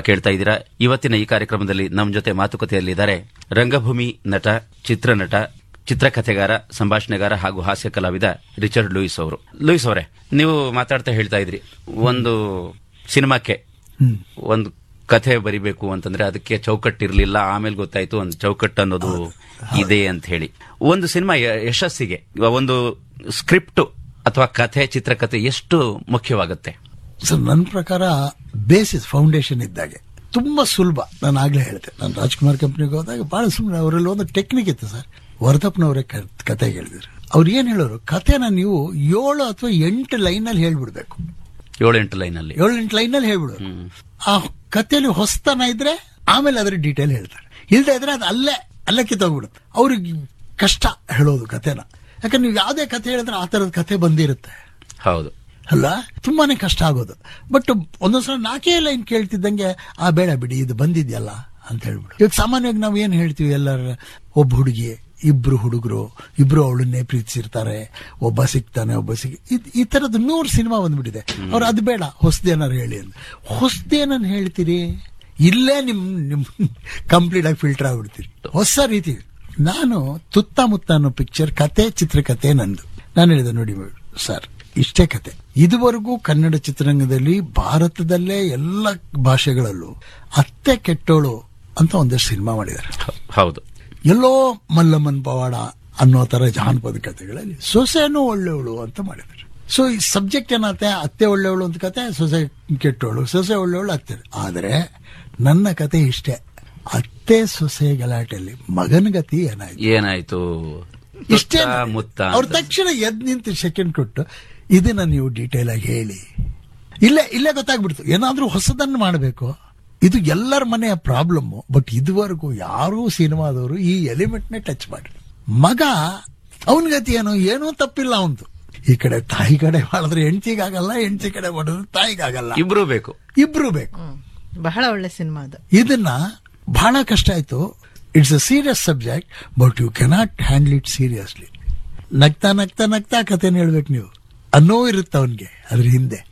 ಕೇಳ್ತಾ ಇದ್ದೀರಾ ಇವತ್ತಿನ ಈ ಕಾರ್ಯಕ್ರಮದಲ್ಲಿ ನಮ್ಮ ಜೊತೆ ಮಾತುಕತೆಯಲ್ಲಿದ್ದಾರೆ ರಂಗಭೂಮಿ ನಟ ಚಿತ್ರನಟ ಚಿತ್ರಕಥೆಗಾರ ಸಂಭಾಷಣೆಗಾರ ಹಾಗೂ ಹಾಸ್ಯ ಕಲಾವಿದ ರಿಚರ್ಡ್ ಲೂಯಿಸ್ ಅವರು ಲೂಯಿಸ್ ಅವರೇ ನೀವು ಮಾತಾಡ್ತಾ ಹೇಳ್ತಾ ಇದ್ರಿ ಒಂದು ಸಿನಿಮಾಕ್ಕೆ ಒಂದು ಕಥೆ ಬರಿಬೇಕು ಅಂತಂದ್ರೆ ಅದಕ್ಕೆ ಚೌಕಟ್ಟಿರ್ಲಿಲ್ಲ ಆಮೇಲೆ ಗೊತ್ತಾಯ್ತು ಒಂದು ಚೌಕಟ್ಟು ಅನ್ನೋದು ಇದೆ ಅಂತ ಹೇಳಿ ಒಂದು ಸಿನಿಮಾ ಯ- ಯಶಸ್ಸಿಗೆ ಒಂದು ಸ್ಕ್ರಿಪ್ಟ್ ಅಥವಾ ಕಥೆ ಚಿತ್ರಕಥೆ ಎಷ್ಟು ಮುಖ್ಯವಾಗುತ್ತೆ ಸರ್ ನನ್ನ ಪ್ರಕಾರ ಬೇಸಿಸ್ ಫೌಂಡೇಶನ್ ಇದ್ದಾಗೆ ತುಂಬಾ ಸುಲಭ ನಾನು ಆಗ್ಲೇ ಹೇಳ್ತೆ ನಾನು ರಾಜ್ಕುಮಾರ್ ಕಂಪ್ನಿಗೆ ಹೋದಾಗ ಬಹಳ ಸುಮ್ಮನೆ ಅವರಲ್ಲಿ ಒಂದು ಟೆಕ್ನಿಕ್ ಇತ್ತು ಸರ್ ವರದಪ್ಪನವರೇ ಕತೆ ಹೇಳಿದ್ರು ಅವ್ರು ಏನ್ ಹೇಳೋರು ಕಥೆನ ನೀವು ಏಳು ಅಥವಾ ಎಂಟು ಲೈನಲ್ಲಿ ಹೇಳ್ಬಿಡ್ಬೇಕು ಏಳೆಂಟು ಲೈನಲ್ಲಿ ಏಳು ಎಂಟು ಲೈನಲ್ಲಿ ಹೇಳ್ಬಿಡೋರು ಆ ಕಥೆಯಲ್ಲಿ ಹೊಸತನ ಇದ್ರೆ ಆಮೇಲೆ ಅದ್ರ ಡೀಟೇಲ್ ಹೇಳ್ತಾರೆ ಇಲ್ದೇ ಇದ್ರೆ ಅದು ಅಲ್ಲೇ ಅಲ್ಲೇ ಕಿತ್ತೋಗ್ಬಿಡುತ್ತೆ ಅವ್ರಿಗೆ ಕಷ್ಟ ಹೇಳೋದು ಕಥೆನ ಯಾಕಂದ್ರೆ ನೀವು ಯಾವುದೇ ಕಥೆ ಹೇಳಿದ್ರೆ ಆ ತರದ ಕಥೆ ಬಂದಿರುತ್ತೆ ಹೌದು ಅಲ್ಲ ತುಂಬಾನೇ ಕಷ್ಟ ಆಗೋದು ಬಟ್ ಒಂದೊಂದ್ಸಲ ನಾಲ್ಕೇ ಲೈನ್ ಕೇಳ್ತಿದ್ದಂಗೆ ಆ ಬೇಡ ಬಿಡಿ ಇದು ಬಂದಿದ್ಯಲ್ಲ ಅಂತ ಹೇಳ್ಬಿಡು ಇವಾಗ ಸಾಮಾನ್ಯವಾಗಿ ನಾವು ಏನ್ ಹೇಳ್ತೀವಿ ಎಲ್ಲರ ಒಬ್ಬ ಹುಡುಗಿ ಇಬ್ರು ಹುಡುಗರು ಇಬ್ರು ಅವಳನ್ನೇ ಪ್ರೀತಿಸಿರ್ತಾರೆ ಒಬ್ಬ ಸಿಗ್ತಾನೆ ಒಬ್ಬ ಸಿಗ್ ಇದ್- ಈ ತರದ್ದು ನೂರು ಸಿನಿಮಾ ಬಂದ್ಬಿಟ್ಟಿದೆ ಅವ್ರು ಅದು ಬೇಡ ಹೊಸದೇನಾರು ಹೇಳಿ ಅಂತ ಹೊಸದೇನನ್ ಹೇಳ್ತೀರಿ ಇಲ್ಲೇ ನಿಮ್ ನಿಮ್ ಕಂಪ್ಲೀಟ್ ಆಗಿ ಫಿಲ್ಟರ್ ಆಗ್ಬಿಡ್ತೀರಿ ಹೊಸ ರೀತಿ ನಾನು ತುತ್ತಮುತ್ತ ಅನ್ನೋ ಪಿಕ್ಚರ್ ಕತೆ ಚಿತ್ರಕತೆ ನಂದು ನಾನು ಹೇಳಿದೆ ನೋಡಿ ಸರ್ ಇಷ್ಟೇ ಕತೆ ಇದುವರೆಗೂ ಕನ್ನಡ ಚಿತ್ರರಂಗದಲ್ಲಿ ಭಾರತದಲ್ಲೇ ಎಲ್ಲ ಭಾಷೆಗಳಲ್ಲೂ ಅತ್ತೆ ಕೆಟ್ಟೋಳು ಅಂತ ಒಂದಷ್ಟು ಸಿನಿಮಾ ಮಾಡಿದ್ದಾರೆ ಹ- ಹೌದು ಎಲ್ಲೋ ಮಲ್ಲಮ್ಮನ್ ಪವಾಡ ಅನ್ನೋ ತರ ಜಾನಪದ ಕಥೆಗಳಲ್ಲಿ ಸೊಸೆನೂ ಒಳ್ಳೆಯವಳು ಅಂತ ಮಾಡಿದ್ದಾರೆ ಸೊ ಈ ಸಬ್ಜೆಕ್ಟ್ ಏನಾಗುತ್ತೆ ಅತ್ತೆ ಒಳ್ಳೆಯವಳು ಅಂತ ಕತೆ ಸೊಸೆ ಕೆಟ್ಟವಳು ಸೊಸೆ ಒಳ್ಳೆಯವಳು ಅತ್ತೆ ಆದರೆ ನನ್ನ ಕತೆ ಇಷ್ಟೇ ಅತ್ತೆ ಸೊಸೆ ಗಲಾಟೆಯಲ್ಲಿ ಮಗನ ಗತಿ ಏನಾಯ್ತು ಏನಾಯ್ತು ಇಷ್ಟೇ ತುತ್ತ ಮುತ್ತ ಅವ್ರ ಅಂತ. ತಕ್ಷಣ ಎದ್ ನಿಂತು ಸೆಕೆಂಡ್ ಕೊಟ್ಟು ಇದನ್ನ ನೀವು ಡೀಟೇಲ್ ಆಗಿ ಹೇಳಿ ಇಲ್ಲೇ ಇಲ್ಲೇ ಗೊತ್ತಾಗ್ಬಿಡ್ತು ಏನಾದ್ರೂ ಹೊಸದನ್ನು ಮಾಡಬೇಕು ಇದು ಎಲ್ಲರ ಮನೆಯ ಪ್ರಾಬ್ಲಮ್ ಬಟ್ ಇದುವರೆಗೂ ಯಾರೂ ಸಿನಿಮಾದವರು ಈ ಎಲಿಮೆಂಟ್ ನೇ ಟಚ್ ಮಾಡಿ ಮಗ ಅವನ ಗತಿ ಏನು ಏನೂ ತಪ್ಪಿಲ್ಲ ಅವಂದು ಈ ಕಡೆ ತಾಯಿ ಕಡೆ ಮಾಡಿದ್ರೆ ಹೆಂಡತಿಗಾಗಲ್ಲ ಹೆಂಡತಿ ಕಡೆ ಮಾಡಿದ್ರೆ ತಾಯಿಗಾಗಲ್ಲ ಇಬ್ರು ಬೇಕು ಇಬ್ರು ಬೇಕು ಬಹಳ ಒಳ್ಳೆ ಸಿನಿಮಾ ಅದು ಇದನ್ನ ಬಹಳ ಕಷ್ಟ ಆಯ್ತು it's a serious subject but you cannot handle it seriously ನಗ್ತಾ ನಗ್ತಾ ನಗ್ತಾ ಕಥೆನ ಹೇಳ್ಬೇಕು ನೀವು ಅನ್ನೋ ಇರುತ್ತೆ ಅವನ್ಗೆ ಅದ್ರ ಹಿಂದೆ